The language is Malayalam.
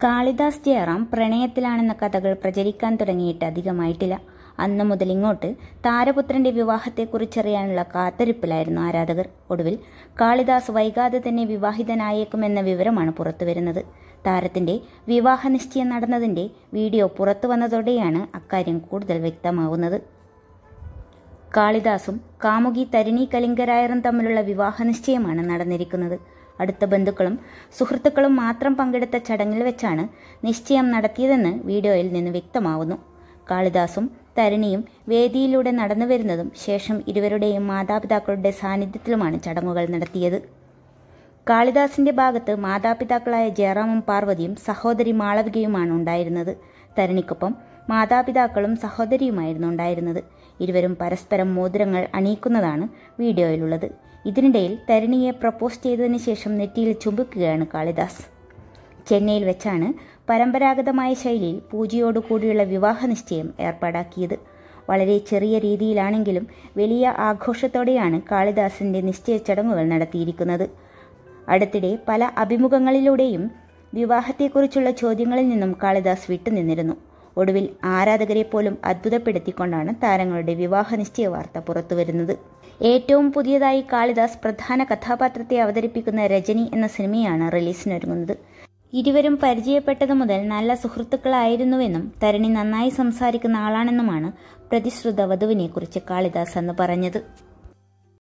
കാളിദാസ് ജയറാം പ്രണയത്തിലാണെന്ന കഥകൾ പ്രചരിക്കാൻ തുടങ്ങിയിട്ട് അധികമായിട്ടില്ല അന്നു മുതൽ ഇങ്ങോട്ട് താരപുത്രന്റെ വിവാഹത്തെക്കുറിച്ചറിയാനുള്ള കാത്തിരിപ്പിലായിരുന്നു ആരാധകർ ഒടുവിൽ കാളിദാസ് വൈകാതെ തന്നെ വിവാഹിതനായേക്കുമെന്ന വിവരമാണ് പുറത്തുവരുന്നത് താരത്തിന്റെ വിവാഹ നിശ്ചയം നടന്നതിന്റെ വീഡിയോ പുറത്തു വന്നതോടെയാണ് അക്കാര്യം കൂടുതൽ വ്യക്തമാവുന്നത് കാളിദാസും കാമുകി തരിണി കലിംഗരായറും തമ്മിലുള്ള വിവാഹ നിശ്ചയമാണ് നടന്നിരിക്കുന്നത് അടുത്ത ബന്ധുക്കളും സുഹൃത്തുക്കളും മാത്രം പങ്കെടുത്ത ചടങ്ങിൽ വെച്ചാണ് നിശ്ചയം നടത്തിയതെന്ന് വീഡിയോയിൽ നിന്ന് വ്യക്തമാവുന്നു കാളിദാസും തരുണിയും വേദിയിലൂടെ നടന്നു വരുന്നതും ശേഷം ഇരുവരുടെയും മാതാപിതാക്കളുടെ സാന്നിധ്യത്തിലുമാണ് ചടങ്ങുകൾ നടത്തിയത് കാളിദാസിന്റെ ഭാഗത്ത് മാതാപിതാക്കളായ ജയറാമും പാർവതിയും സഹോദരി മാളവികയുമാണ് ഉണ്ടായിരുന്നത് തരുണിക്കൊപ്പം മാതാപിതാക്കളും സഹോദരിയുമായിരുന്നു ഉണ്ടായിരുന്നത് ഇരുവരും പരസ്പരം മോതിരങ്ങൾ അണിയിക്കുന്നതാണ് വീഡിയോയിലുള്ളത് ഇതിനിടയിൽ തരുണിയെ പ്രപ്പോസ് ചെയ്തതിനു ശേഷം നെറ്റിയിൽ ചുംബിക്കുകയാണ് കാളിദാസ് ചെന്നൈയിൽ വെച്ചാണ് പരമ്പരാഗതമായ ശൈലിയിൽ പൂജയോടുകൂടിയുള്ള വിവാഹ നിശ്ചയം ഏർപ്പാടാക്കിയത് വളരെ ചെറിയ രീതിയിലാണെങ്കിലും വലിയ ആഘോഷത്തോടെയാണ് കാളിദാസിന്റെ നിശ്ചയ ചടങ്ങുകൾ നടത്തിയിരിക്കുന്നത് അടുത്തിടെ പല അഭിമുഖങ്ങളിലൂടെയും വിവാഹത്തെക്കുറിച്ചുള്ള ചോദ്യങ്ങളിൽ നിന്നും കാളിദാസ് വിട്ടുനിന്നിരുന്നു ഒടുവിൽ ആരാധകരെ പോലും അത്ഭുതപ്പെടുത്തിക്കൊണ്ടാണ് താരങ്ങളുടെ വിവാഹ നിശ്ചയ വാർത്ത പുറത്തുവരുന്നത് ഏറ്റവും പുതിയതായി കാളിദാസ് പ്രധാന കഥാപാത്രത്തെ അവതരിപ്പിക്കുന്ന രജനി എന്ന സിനിമയാണ് റിലീസിനൊരുങ്ങുന്നത് ഇരുവരും പരിചയപ്പെട്ടതു മുതൽ നല്ല സുഹൃത്തുക്കളായിരുന്നുവെന്നും തരുണി നന്നായി സംസാരിക്കുന്ന ആളാണെന്നുമാണ് പ്രതിശ്രുത വധുവിനെക്കുറിച്ച് കാളിദാസ് അന്ന് പറഞ്ഞത്